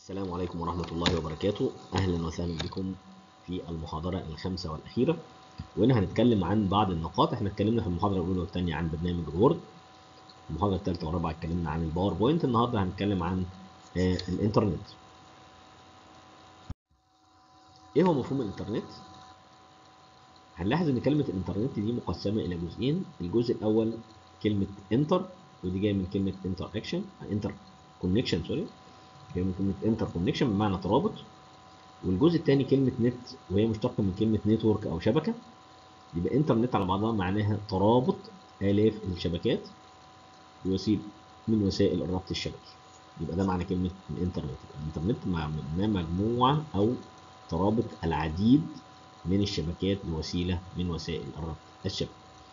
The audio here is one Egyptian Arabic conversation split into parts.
السلام عليكم ورحمة الله وبركاته أهلا وسهلا بكم في المحاضرة الخامسة والأخيرة وهنا هنتكلم عن بعض النقاط احنا اتكلمنا في المحاضرة الأولى والثانية عن برنامج الوورد المحاضرة الثالثة والرابعة اتكلمنا عن الباوربوينت النهاردة هنتكلم عن آه الإنترنت إيه هو مفهوم الإنترنت؟ هنلاحظ إن كلمة الإنترنت دي مقسمة إلى جزئين الجزء الأول كلمة انتر ودي جاية من كلمة انتر اكشن انتر كونكشن سوري جاية من كلمة انتر كونكشن بمعنى ترابط والجزء الثاني كلمة نت وهي مشتقة من كلمة نتورك أو شبكة يبقى انترنت على بعضها معناها ترابط آلاف الشبكات بوسيلة من وسائل الربط الشبكي يبقى ده معنى كلمة الانترنت الانترنت معناه مجموعة أو ترابط العديد من الشبكات بوسيلة من وسائل الربط الشبكي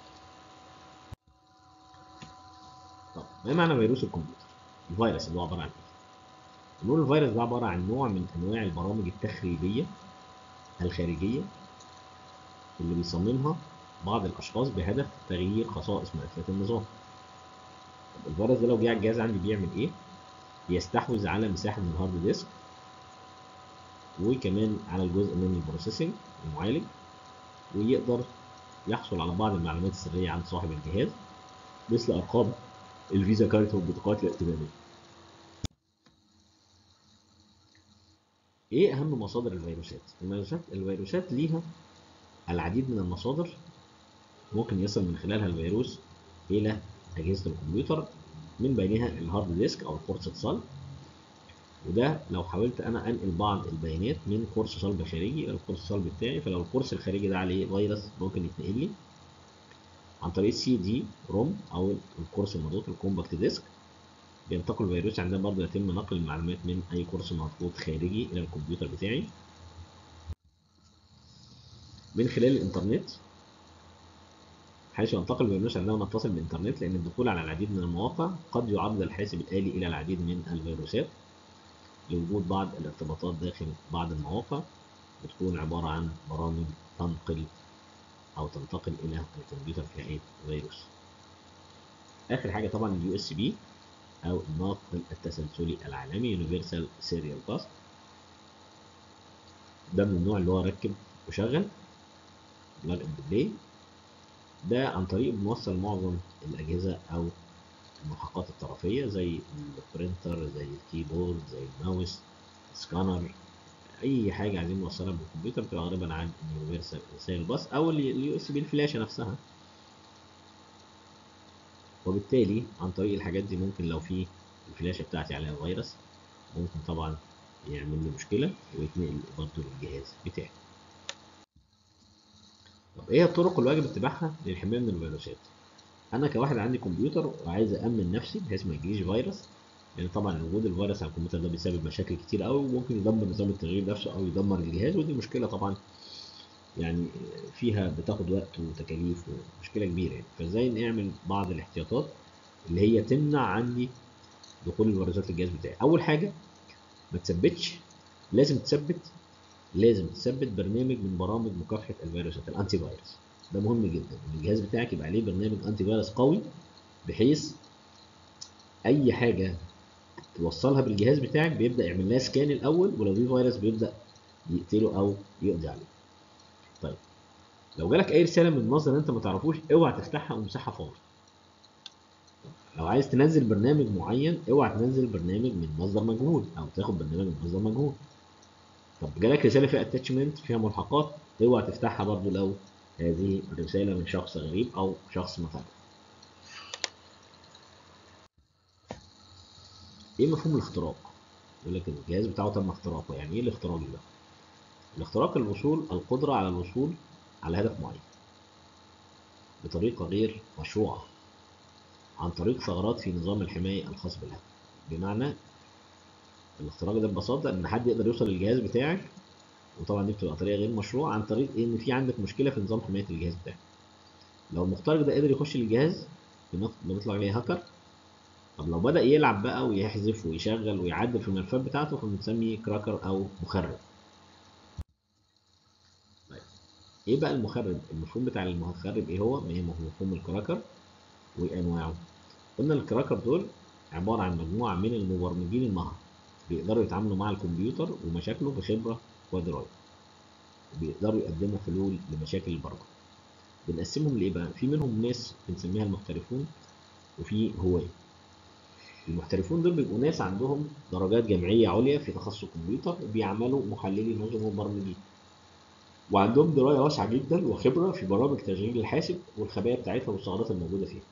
طب ما معنى فيروس الكمبيوتر؟ الفيروس اللي هو عبارة عن ايه؟ نقول الفيروس ده عبارة عن نوع من أنواع البرامج التخريبية الخارجية اللي بيصممها بعض الأشخاص بهدف تغيير خصائص ملفات النظام. طب الفيروس ده لو جه على الجهاز عندي بيعمل إيه؟ بيستحوذ على مساحة من الهارد ديسك وكمان على الجزء من البروسيسنج المعالج ويقدر يحصل على بعض المعلومات السرية عن صاحب الجهاز مثل أرقام الفيزا كارت والبطاقات الائتمانية. ايه اهم مصادر الفيروسات الفيروسات الفيروسات ليها العديد من المصادر ممكن يصل من خلالها الفيروس الى اجهزه الكمبيوتر من بينها الهارد ديسك او القرص اتصال وده لو حاولت انا انقل بعض البيانات من قرص صلب خارجي الى القرص الصلب بتاعي فلو القرص الخارجي ده عليه فيروس ممكن يتنقل لي عن طريق السي دي روم او القرص المضغوط الكومباكت ديسك بينتقل الفيروس عندما برضه يتم نقل المعلومات من اي قرص مضغوط خارجي الى الكمبيوتر بتاعي من خلال الانترنت حيث ينتقل الفيروس عندما نتصل بالانترنت لان الدخول على العديد من المواقع قد يعرض الحاسب الالي الى العديد من الفيروسات لوجود بعض الارتباطات داخل بعض المواقع بتكون عبارة عن برامج تنقل او تنتقل الى الكمبيوتر كهيئة فيروس اخر حاجة طبعا اليو اس بي أو الناقل التسلسلي العالمي Universal Serial Bus ده من النوع اللي هو ركب وشغل بلاج اند بلاي ده عن طريق بنوصل معظم الأجهزة أو الملحقات الطرفية زي البرينتر زي الكيبورد زي الماوس سكانر أي حاجة عايزين نوصلها بالكمبيوتر بتبقى غالبا عن اليونيفرسال سيريال باس أو اليو اس بي الفلاشة نفسها وبالتالي عن طريق الحاجات دي ممكن لو في الفلاشة بتاعتي عليها فيروس ممكن طبعا يعمل لي مشكلة ويتنقل برضه للجهاز بتاعي. طب ايه الطرق الواجب اتباعها للحماية من الفيروسات؟ أنا كواحد عندي كمبيوتر وعايز أأمن نفسي بحيث ما يجيليش فيروس لأن طبعا وجود الفيروس على الكمبيوتر ده بيسبب مشاكل كتير قوي وممكن يدمر نظام التشغيل نفسه أو يدمر الجهاز ودي مشكلة طبعا يعني فيها بتاخد وقت وتكاليف ومشكله كبيره يعني فازاي نعمل بعض الاحتياطات اللي هي تمنع عندي دخول الفيروسات للجهاز بتاعي اول حاجه ما تثبتش لازم تثبت لازم تثبت برنامج من برامج مكافحه الفيروسات الانتي فيروس ده مهم جدا ان الجهاز بتاعك يبقى عليه برنامج انتي فيروس قوي بحيث اي حاجه توصلها بالجهاز بتاعك بيبدا يعمل لها سكان الاول ولو في فيروس بيبدا يقتله او يقضي عليه طيب لو جالك اي رساله من مصدر انت ما تعرفوش اوعى تفتحها وامسحها فورا لو عايز تنزل برنامج معين اوعى تنزل برنامج من مصدر مجهول او تاخد برنامج من مصدر مجهول طب جالك رساله فيها اتاتشمنت فيها ملحقات اوعى تفتحها برضو لو هذه الرساله من شخص غريب او شخص ما تعرف ايه مفهوم الاختراق يقول لك الجهاز بتاعه تم اختراقه يعني ايه الاختراق ده الاختراق الوصول القدرة على الوصول على هدف معين بطريقة غير مشروعة عن طريق ثغرات في نظام الحماية الخاص بالهدف بمعنى الاختراق ده ببساطة إن حد يقدر يوصل للجهاز بتاعك وطبعا دي بتبقى طريقة غير مشروعة عن طريق إن في عندك مشكلة في نظام حماية الجهاز بتاعك لو المخترق ده قدر يخش للجهاز بنطلق عليه هاكر طب لو بدأ يلعب بقى ويحذف ويشغل ويعدل في الملفات بتاعته فبنسميه كراكر أو مخرب ايه بقى المخرب المفهوم بتاع المخرب ايه هو ما هي مفهوم الكراكر وانواعه قلنا الكراكر دول عباره عن مجموعه من المبرمجين المهر بيقدروا يتعاملوا مع الكمبيوتر ومشاكله بخبره ودرايه بيقدروا يقدموا حلول لمشاكل البرمجه بنقسمهم لايه بقى في منهم ناس بنسميها المحترفون وفي هواة المحترفون دول بيبقوا ناس عندهم درجات جامعيه عليا في تخصص الكمبيوتر وبيعملوا محللي نظم ومبرمجين وعندهم درايه واسعه جدا وخبره في برامج تشغيل الحاسب والخبايا بتاعتها والثغرات الموجوده فيها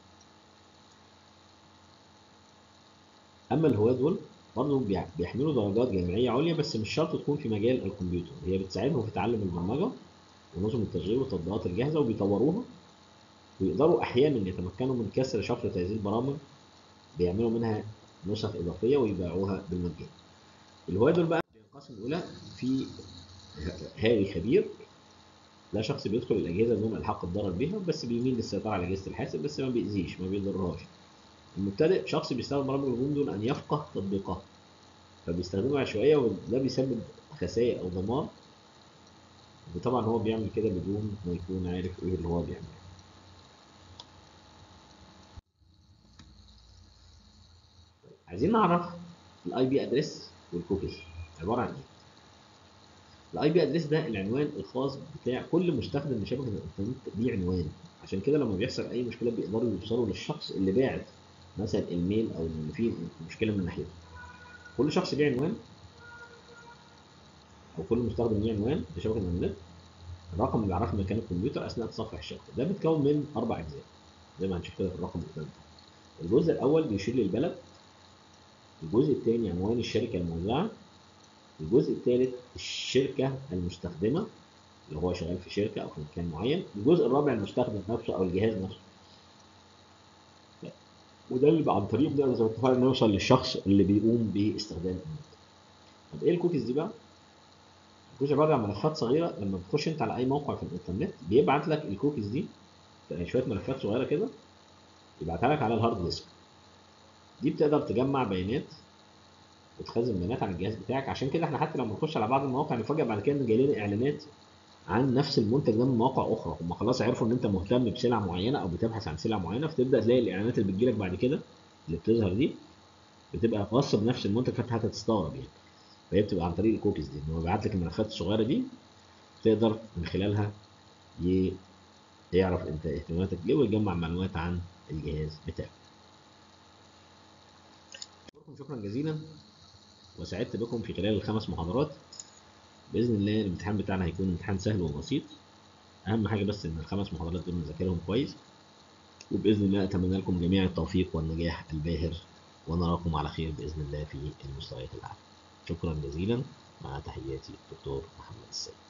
اما الهواة دول برضه بيع- بيحملوا درجات جامعيه عليا بس مش شرط تكون في مجال الكمبيوتر هي بتساعدهم في تعلم البرمجه ونظم التشغيل والتطبيقات الجاهزه وبيطوروها ويقدروا احيانا يتمكنوا من كسر شفره هذه البرامج بيعملوا منها نسخ اضافيه ويبيعوها بالمجان الهواة دول بقى بينقسموا الاولى في هاوي خبير ده شخص بيدخل الاجهزه دون الحاق الضرر بيها بس بيميل للسيطره على اجهزه الحاسب بس ما بيأذيش ما بيضرهاش المبتدئ شخص بيستخدم برامج الهجوم دون ان يفقه تطبيقها فبيستخدمها عشوائيه وده بيسبب خسائر او دمار وطبعا هو بيعمل كده بدون ما يكون عارف ايه اللي هو بيعمله عايزين نعرف الاي بي ادريس والكوكيز عباره عن ايه الاي بي ادريس ده العنوان الخاص بتاع كل مستخدم من شبكه الانترنت ليه عنوان عشان كده لما بيحصل اي مشكله بيقدروا يوصلوا للشخص اللي باعت مثلا الميل او اللي فيه مشكله من ناحيته كل شخص ليه عنوان او كل مستخدم ليه عنوان في شبكه الانترنت الرقم اللي بيعرف مكان الكمبيوتر اثناء تصفح الشبكه ده بيتكون من اربع اجزاء زي ما هنشوف كده في الرقم اللي قدامنا الجزء الاول بيشير للبلد الجزء الثاني عنوان الشركه الموزعه الجزء الثالث الشركه المستخدمه اللي هو شغال في شركه او في مكان معين الجزء الرابع المستخدم نفسه او الجهاز نفسه وده اللي عن طريقه بنقدر زي ما اتفقنا نوصل للشخص اللي بيقوم باستخدام النت طب ايه الكوكيز دي بقى؟ الكوكيز عباره عن ملفات صغيره لما بتخش انت على اي موقع في الانترنت بيبعت لك الكوكيز دي يعني شويه ملفات صغيره كده يبعتها لك على الهارد ديسك دي بتقدر تجمع بيانات وتخزن بيانات عن الجهاز بتاعك عشان كده احنا حتى لما نخش على بعض المواقع نفاجئ بعد كده ان جاي لنا اعلانات عن نفس المنتج ده من مواقع اخرى هم خلاص عرفوا ان انت مهتم بسلعه معينه او بتبحث عن سلعه معينه فتبدا تلاقي الاعلانات اللي بتجيلك بعد كده اللي بتظهر دي بتبقى خاصه بنفس المنتج فانت حتى تستغرب يعني فهي بتبقى عن طريق الكوكيز دي ان هو بيبعت لك الملفات الصغيره دي تقدر من خلالها ي- يعرف انت اهتماماتك ايه ويجمع معلومات عن الجهاز بتاعك أشكركم شكرا جزيلا وسعدت بكم في خلال الخمس محاضرات باذن الله الامتحان بتاعنا هيكون امتحان سهل وبسيط اهم حاجه بس ان الخمس محاضرات دول نذاكرهم كويس وباذن الله اتمنى لكم جميع التوفيق والنجاح الباهر ونراكم على خير باذن الله في المستويات الاعلى شكرا جزيلا مع تحياتي الدكتور محمد السيد